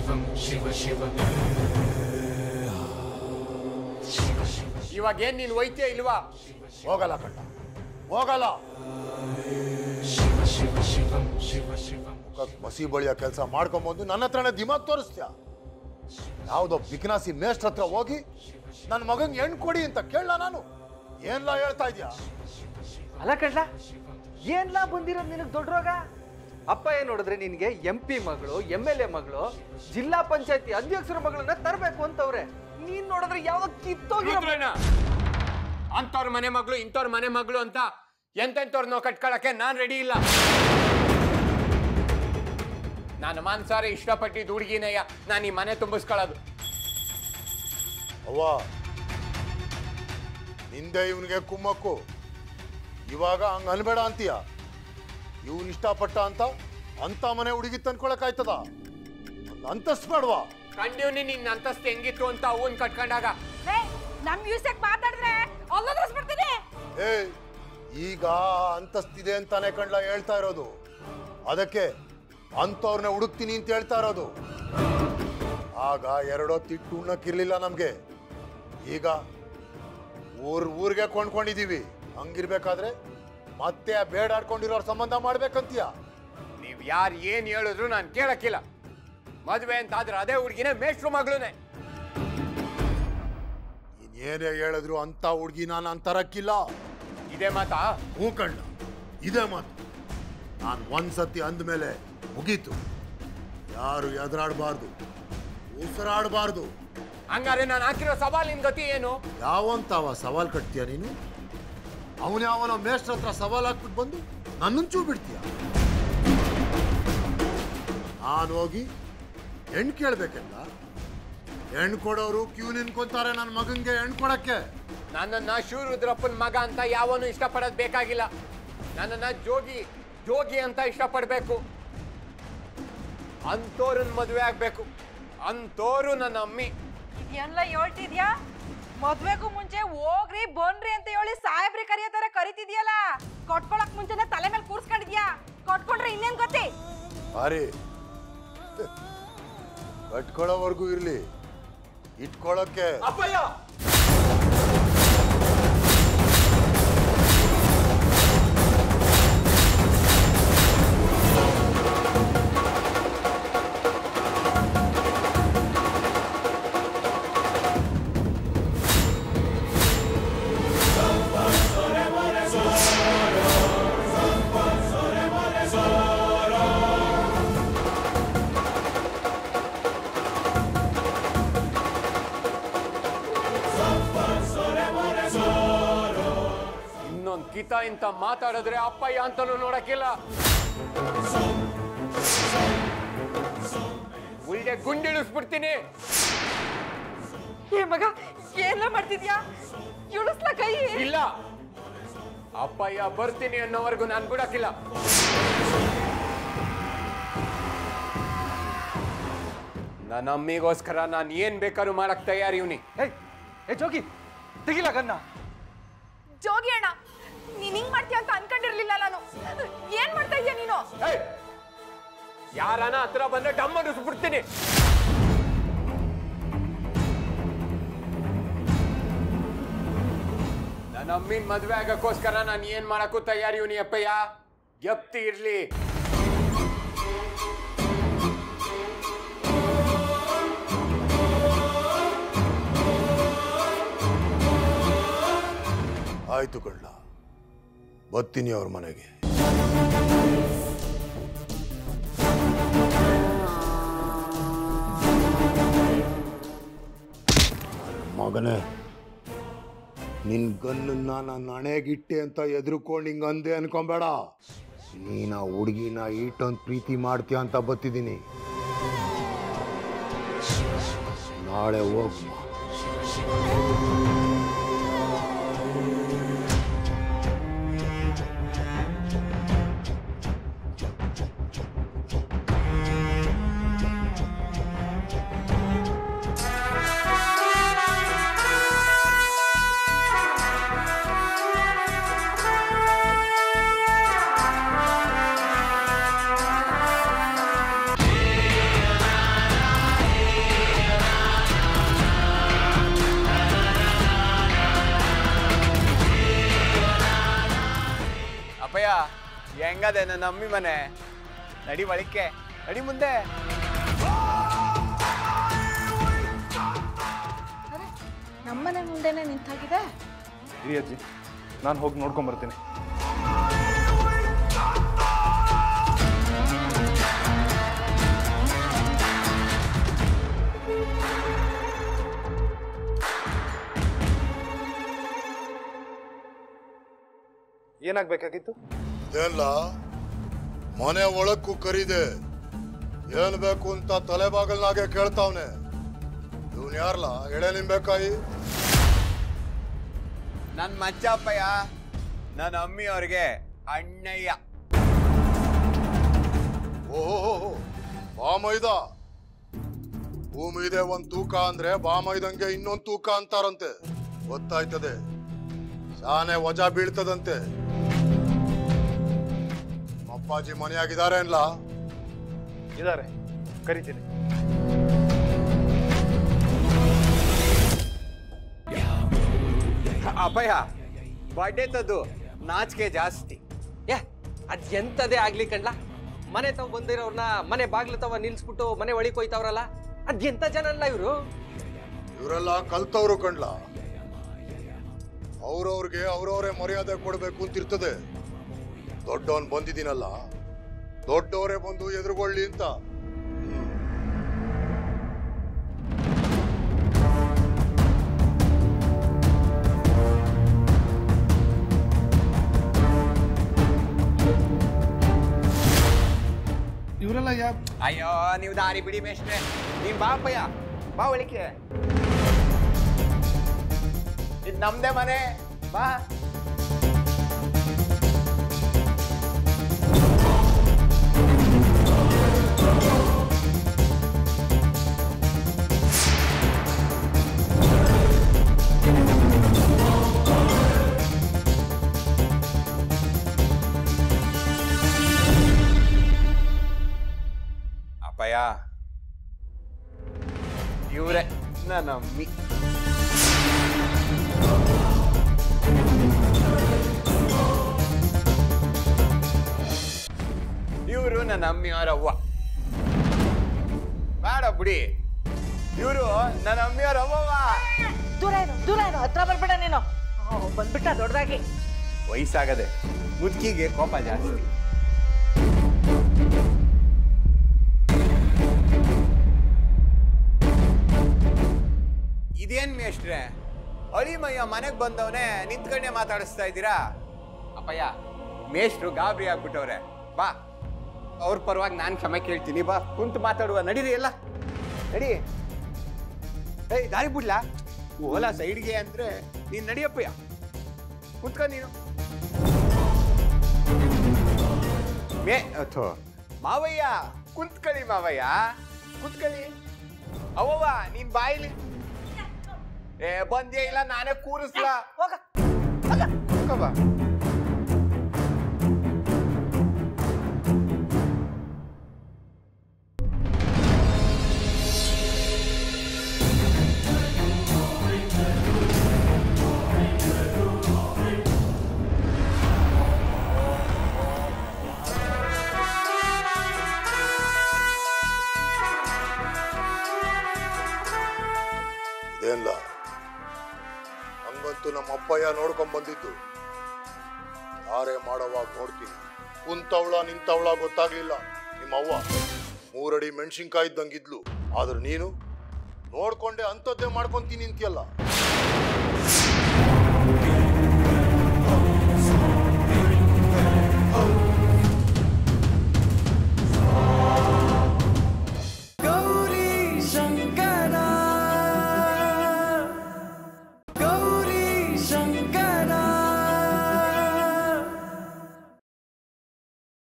ಇವಾಗ ಏನ್ ನೀನ್ ಒಯ್ತೀಯ ಇಲ್ವಾ ಹೋಗಲ್ಲ ಕಣ್ಣ ಹೋಗಲ್ಲ ಮುಖಕ್ಕೆ ಮಸಿ ಬಳಿಯೋ ಕೆಲಸ ಮಾಡ್ಕೊಂಬಂದು ನನ್ನ ಹತ್ರನೇ ದಿಮಾಗ್ ತೋರಿಸ್ತೀಯ ಯಾವುದೋ ಬಿಕ್ನಾಸಿ ಮೇಷ್ಟ್ರ ಹತ್ರ ಹೋಗಿ ನನ್ನ ಮಗಂಗೆ ಹೆಣ್ಣು ಕೊಡಿ ಅಂತ ಕೇಳಲ್ಲ ನಾನು ಏನ್ಲ ಹೇಳ್ತಾ ಇದ್ಯಾ ಅಲ್ಲ ಕಡ್ಲ ಏನ್ಲಾ ಬಂದಿರೋದು ನಿನಗೆ ದೊಡ್ಡ ರೋಗ ಅಪ್ಪ ಏನ್ ನೋಡಿದ್ರೆ ನಿನಗೆ ಎಂ ಪಿ ಮಗಳು ಎಂ ಎಲ್ ಎ ಮಗಳು ಜಿಲ್ಲಾ ಪಂಚಾಯತಿ ಅಧ್ಯಕ್ಷರ ಮಗಳನ್ನ ತರಬೇಕು ಅಂತವ್ರೆ ನೀನ್ ನೋಡಿದ್ರೆ ಯಾವ್ದೋ ಕಿತ್ತೋಗಿರೋ ರುದ್ರಣ್ಣ ಅಂತವ್ರ ಮನೆ ಮಗಳು ಇಂಥವ್ರ ಮನೆ ಮಗಳು ಅಂತ ಎಂತೆಂಥವ್ರನ್ನೋ ಕಟ್ಕೊಳಕ್ಕೆ ನಾನ್ ರೆಡಿ ಇಲ್ಲ ನಾನು ಮಾನ್ಸಾರೆ ಇಷ್ಟಪಟ್ಟಿದ್ದು ಹುಡುಗಿನಯ್ಯ ನಾನು ಈ ಮನೆ ತುಂಬಿಸ್ಕೊಳ್ಳೋದು ಅವ್ವ ನಿಂದೆ ಇವನಿಗೆ ಕುಮ್ಮಕ್ಕು ಇವಾಗ ಹಂಗ ಅನ್ಬೇಡ ಅಂತೀಯ ಇವನ್ ಇಷ್ಟಪಟ್ಟ ಅಂತ ಅಂತ ಮನೆ ಹುಡುಗಿ ತಂದ್ಕೊಳಕಾಯ್ತದ ಒಂದು ಅಂತಸ್ತು ಬೇಡವಾ ಕಂಡಿವ್ನಿ ನಿನ್ನ ಅಂತಸ್ತು ಹೆಂಗಿತ್ತು ಅಂತ ಅವನ್ ಕಟ್ಕೊಂಡಾಗ ಏ, ನಮ್ ಮ್ಯೂಸಿಕ್ ಮಾತಾಡಿದ್ರೆ ಅಲ್ಲೋದ್ರಿಸ್ಬಿಡ್ತೀನಿ ಏ ಈಗ ಅಂತಸ್ತಿದೆ ಅಂತಾನೆ ಕಂಡ್ಲ ಹೇಳ್ತಾ ಇರೋದು ಅದಕ್ಕೆ ಅಂಥವ್ರನ್ನ ಹುಡುಕ್ತೀನಿ ಅಂತ ಹೇಳ್ತಾ ಇರೋದು ಆಗ ಎರಡೋ ತಿಟ್ಟು ಉಣ್ಣಕ್ಕಿರ್ಲಿಲ್ಲ ನಮ್ಗೆ ಈಗ ಊರ್ ಊರಿಗೆ ಕೊಂಡ್ಕೊಂಡಿದೀವಿ ಹಂಗಿರ್ಬೇಕಾದ್ರೆ ಮತ್ತೆ ಆ ಬೇಡಾಡ್ಕೊಂಡಿರೋರ್ ಸಂಬಂಧ ಮಾಡ್ಬೇಕಂತೀಯ ನೀವ್ ಯಾರು ಏನ್ ಹೇಳಿದ್ರು ನಾನು ಕೇಳಕ್ಕಿಲ್ಲ ಮದ್ವೆ ಅಂತ ಆದ್ರೆ ಅದೇ ಹುಡುಗಿನೇ ಮೇಷ್ಟ್ರು ಮಗಳೂನೆ ಇನ್ನೇನೇ ಹೇಳಿದ್ರು ಅಂತ ಹುಡ್ಗಿ ನಾನು ಅಂತರಕ್ಕಿಲ್ಲ ಇದೇ ಮಾತಾ ಹ್ಞೂ ಕಣ್ಣ ಇದೇ ಮಾತು ನಾನು ಒಂದ್ಸತಿ ಅಂದಮೇಲೆ ಮುಗೀತು ಯಾರು ಎದುರಾಡಬಾರ್ದು ಉಸಿರಾಡಬಾರ್ದು ಹಂಗಾರೆ ನಾನು ಹಾಕಿರೋ ಸವಾಲಿನ ಗತಿ ಏನು ಯಾವಂತಾವ ಸವಾಲ್ ಕಟ್ತೀಯ ನೀನು ಅವನ ಯಾವನ ಮೇಷ್ಟ್ರ ಹತ್ರ ಸವಾಲ್ ಹಾಕ್ಬಿಟ್ಟು ಬಂದು ನನ್ನಂಚೂ ಬಿಡ್ತೀಯ ನಾನು ಹೋಗಿ ಹೆಣ್ಣು ಕೇಳ್ಬೇಕಲ್ಲ ಹೆಣ್ಣು ಕೊಡೋರು ಕ್ಯೂ ನಿನ್ಕೊಂತಾರೆ ನನ್ನ ಮಗಂಗೆ ಹೆಣ್ಣು ಕೊಡಕ್ಕೆ ನನ್ನನ್ನ ಶಿವರುದ್ರಪ್ಪನ ಮಗ ಅಂತ ಯಾವನು ಇಷ್ಟಪಡೋದು ಬೇಕಾಗಿಲ್ಲ ನನ್ನನ್ನ ಜೋಗಿ ಜೋಗಿ ಅಂತ ಇಷ್ಟಪಡಬೇಕು ಅಂತೋರನ್ ಮದುವೆ ಆಗ್ಬೇಕು ಅಂತೋರು ನನ್ನ ಅಮ್ಮಿ ಎಲ್ಲ ಹೇಳ್ತಿದ್ಯಾ ಮದ್ವೆಗೂ ಮುಂಚೆ ಹೋಗ್ರಿ ಬನ್ರಿ ಅಂತ ಹೇಳಿ ಸಾಹೇಬ್ರಿ ಕರಿಯೋ ತರ ಕರಿತಿದ್ಯಲ್ಲ ಕೊಟ್ಕೊಳಕ್ ಮುಂಚೆನೆ ತಲೆ ಮೇಲೆ ಕೂರ್ಸ್ಕೊಂಡಿದ್ಯಾ ಕೊಟ್ಕೊಂಡ್ರೆ ಇನ್ನೇನ್ ಗೊತ್ತಿ ಅರೆ ಕಟ್ಕೊಳ್ಳೋವರೆಗೂ ಇರ್ಲಿ ಇಟ್ಕೊಳ್ಳೋಕೆ ಅಪ್ಪಯ್ಯ ಇನ್ನೊಂದ್ ಕಿತ ಇಂತ ಮಾತಾಡಿದ್ರೆ ಅಪ್ಪಯ್ಯ ಅಂತಾನು ನೋಡಕ್ಕಿಲ್ಲ ಉಲ್ಡೆ ಗುಂಡಿಳಿಸ್ಬಿಡ್ತೀನಿ ಏ ಮಗ ಏನ ಮಾಡ್ತಿದ್ಯಾ ಇಳಿಸ್ಲ ಕೈ ಇಲ್ಲ ಅಪ್ಪಯ್ಯ ಬರ್ತೀನಿ ಅನ್ನೋವರೆಗೂ ನಾನು ಬಿಡಕ್ಕಿಲ್ಲ ನನ್ನ ಅಮ್ಮಿಗೋಸ್ಕರ ನಾನು ಏನ್ ಬೇಕಾದ್ರೂ ಮಾಡಕ್ ತಯಾರಿವ್ನಿ ಏಯ್ ಏ ಜೋಗಿ ತೆಗಿಲ ಗನ್ನ ಜೋಗಿ ಅಣ್ಣ ನೀನ್ ಹಿಂಗ್ ಮಾಡ್ತೀಯ ಅಂತ ಅನ್ಕೊಂಡಿರ್ಲಿಲ್ಲ ನಾನು ಏನ್ ಮಾಡ್ತಾ ಇದೀಯ ನೀನು ಏಯ್! ಯಾರನ ಹತ್ರ ಬಂದ್ರೆ ಡಮ್ ಅನ್ನಿಸ್ಬಿಡ್ತೀನಿ ನನ್ನ ಅಮ್ಮಿನ ಮದ್ವೆ ಆಗಕ್ಕೋಸ್ಕರ ನಾನು ಏನ್ ಮಾಡಕ್ಕೂ ತಯಾರಿವ್ನಿ ಅಪ್ಪಯ್ಯ ಗೆಪ್ತಿ ಇರ್ಲಿ ಆಯ್ತು ಕಳ್ಳ ಬರ್ತೀನಿ ಅವ್ರ ಮನೆಗೆ ಮಗನೇ ನಿನ್ ಗನ್ನನ್ನ ನನ್ನ ಹಣೆಗಿಟ್ಟೆ ಅಂತ ಎದುರುಕೊಂಡು ಹಿಂಗ ಅಂದೆ ಅನ್ಕೊಂಬೇಡ ನೀನ ಹುಡುಗಿನ ಈಟೊಂದು ಪ್ರೀತಿ ಮಾಡ್ತೀಯ ಅಂತ ಬತ್ತಿದ್ದೀನಿ ನಾಳೆ ಹೋಗ್ಮ ಆ ಹೆಂಗದೆ ನನ್ನ ಅಮ್ಮಿ ಮನೆ ನಡಿ ಒಳಕ್ಕೆ ನಡಿ ಮುಂದೆ ಅರೆ ನಮ್ಮನೆ ಮುಂದೆನೆ ನಿಂತಾಗಿದೆ ಇರಿ ಅಜ್ಜಿ ನಾನು ಹೋಗಿ ನೋಡ್ಕೊಂಬರ್ತೀನಿ ಏನಾಗ್ಬೇಕಾಗಿತ್ತು ಇದೆಲ್ಲ ಮನೆ ಒಳಕ್ಕೂ ಕರೀದೆ ಏನ್ ಬೇಕು ಅಂತ ತಲೆಬಾಗಲ್ನಾಗೆ ಕೇಳ್ತಾವ್ನೆ ಇವನ್ ಯಾರ್ಲ ಎಳೆ ನಿಂಬೇಕಾಯಿ ನನ್ನ ಮಚ್ಚಪ್ಪಯ್ಯ ನನ್ನ ಅಮ್ಮಿ ಅವ್ರಿಗೆ ಅಣ್ಣಯ್ಯ ಓಹೋ ಬಾಮೈದ ಭೂಮಿ ಇದೆ ಒಂದ್ ತೂಕ ಅಂದ್ರೆ ಬಾಮೈದಂಗೆ ಇನ್ನೊಂದ್ ತೂಕ ಅಂತಾರಂತೆ ಗೊತ್ತಾಯ್ತದೆ ಶಾನೆ ವಜಾ ಬೀಳ್ತದಂತೆ ಅಪ್ಪಾಜಿ ಮನೆಯಾಗಿದ್ದಾರೆ ಅನ್ಲಾ ಇದಾರೆ ಕರಿತೀನಿ ಅಪ್ಪಯ್ಯ ಬರ್ಡೇ ತದ್ದು ನಾಚಿಕೆ ಜಾಸ್ತಿ ಯಾ ಅದ್ ಎಂತದೇ ಆಗ್ಲಿ ಕಣ್ಲ ಮನೆ ತಾವ್ ಬಂದಿರೋರ್ನ ಮನೆ ಬಾಗ್ಲು ತವ ನಿಲ್ಸ್ಬಿಟ್ಟು ಮನೆ ಒಳಗೆ ಹೋಯ್ತಾವ್ರಲ್ಲ ಅದ್ ಎಂತ ಜನ ಅಲ್ಲ ಇವರು ಇವರೆಲ್ಲ ಕಲ್ತವ್ರು ಕಣ್ಲ ಅವ್ರವ್ರಿಗೆ ಅವ್ರವ್ರೇ ಮರ್ಯಾದೆ ಕೊಡ್ಬೇಕು ಅಂತಿರ್ತದೆ ದೊಡ್ಡವನ್ ಬಂದಿದ್ದೀನಲ್ಲ ದೊಡ್ಡವರೇ ಬಂದು ಎದುರುಗೊಳ್ಳಿ ಅಂತ ಇವರೆಲ್ಲ ಯಾ ಅಯ್ಯೋ ನೀವು ದಾರಿ ಬಿಡಿ ಮೇಷ್ಟ್ರೆ ನೀನ್ ಬಾ ಅಪ್ಪಯ್ಯ ಬಾ ಒಳಿಕೆ ಇದು ನಮ್ದೇ ಮನೆ ಬಾ ಅಪ್ಪಯ್ಯ ಇವ್ರೆ ನನ್ನ ಅಮ್ಮಿ ಇವರು ನನ್ನ ಅಮ್ಮಿಯವರ ಅವ್ವ ಬೇಡ ಬಿಡಿ ಇವರು ನನ್ನ ಅಮ್ಮಿಯವರ ಅವ್ವವ್ವ ದೂರ ಇರು ದೂರ ಇರು ಹತ್ರ ಬರ್ಬೇಡ ನೀನು ಓ, ಬಂದ್ಬಿಟ್ಟ ದೊಡ್ಡದಾಗಿ ವಯಸ್ಸಾಗದೆ ಮುದುಕಿಗೆ ಕೋಪ ಜಾಸ್ತಿ ಇದೇನ್ ಮೇಷ್ಟ್ರೆ ಅಳಿಮಯ್ಯ ಮನೆಗ್ ಬಂದವನೇ ನಿಂತ್ಕೊಂಡೆ ಮಾತಾಡಿಸ್ತಾ ಇದ್ದೀರಾ ಅಪ್ಪಯ್ಯ ಮೇಷ್ಟ್ರು ಗಾಬರಿ ಆಗ್ಬಿಟ್ಟವ್ರೆ ಬಾ ಅವ್ರ ಪರವಾಗಿ ನಾನು ಕ್ಷಮೆ ಕೇಳ್ತೀನಿ ಬಾ ಕುಂತು ಮಾತಾಡುವ ನಡೀರಿ ಎಲ್ಲ ನಡಿ ಏಯ್ ದಾರಿ ಬಿಡ್ಲಾ ಓಲಾ ಸೈಡ್ಗೆ ಅಂದ್ರೆ ನೀನ್ ನಡಿಯಪ್ಪಯ್ಯ ಕುತ್ಕ ನೀನು ಮೇ ಅಥೋ ಮಾವಯ್ಯ ಕುಂತ್ಕಳಿ ಮಾವಯ್ಯ ಕುತ್ಕಳಿ ಅವವ್ವ ನೀನ್ ಬಾಯಿಲಿ ಏ ಬಂದ್ಯಾ ಇಲ್ಲ ನಾನೇ ಕೂರಿಸ್ಲಾ ಹೋಗ ಕುತ್ಕೋ ಬಾ ಇದೇನ್ಲ ಹಂಗಂತೂ ನಮ್ಮ ಅಪ್ಪಯ್ಯ ನೋಡ್ಕೊಂಡ್ ಬಂದಿದ್ದು ಯಾರೇ ಮಾಡೋವಾಗ ನೋಡ್ತೀನಿ ಕುಂತವಳ ನಿಂತವಳ ಗೊತ್ತಾಗ್ಲಿಲ್ಲ ನಿಮ್ಮ ಅವ್ವ ಮೂರಡಿ ಮೆಣಸಿನ್ಕಾಯಿ ಇದ್ದಂಗಿದ್ಲು ಆದ್ರೆ ನೀನು ನೋಡ್ಕೊಂಡೆ ಅಂಥದ್ದೇ ಮಾಡ್ಕೊಂತೀನಿ ನಿಂತಿಯಲ್ಲ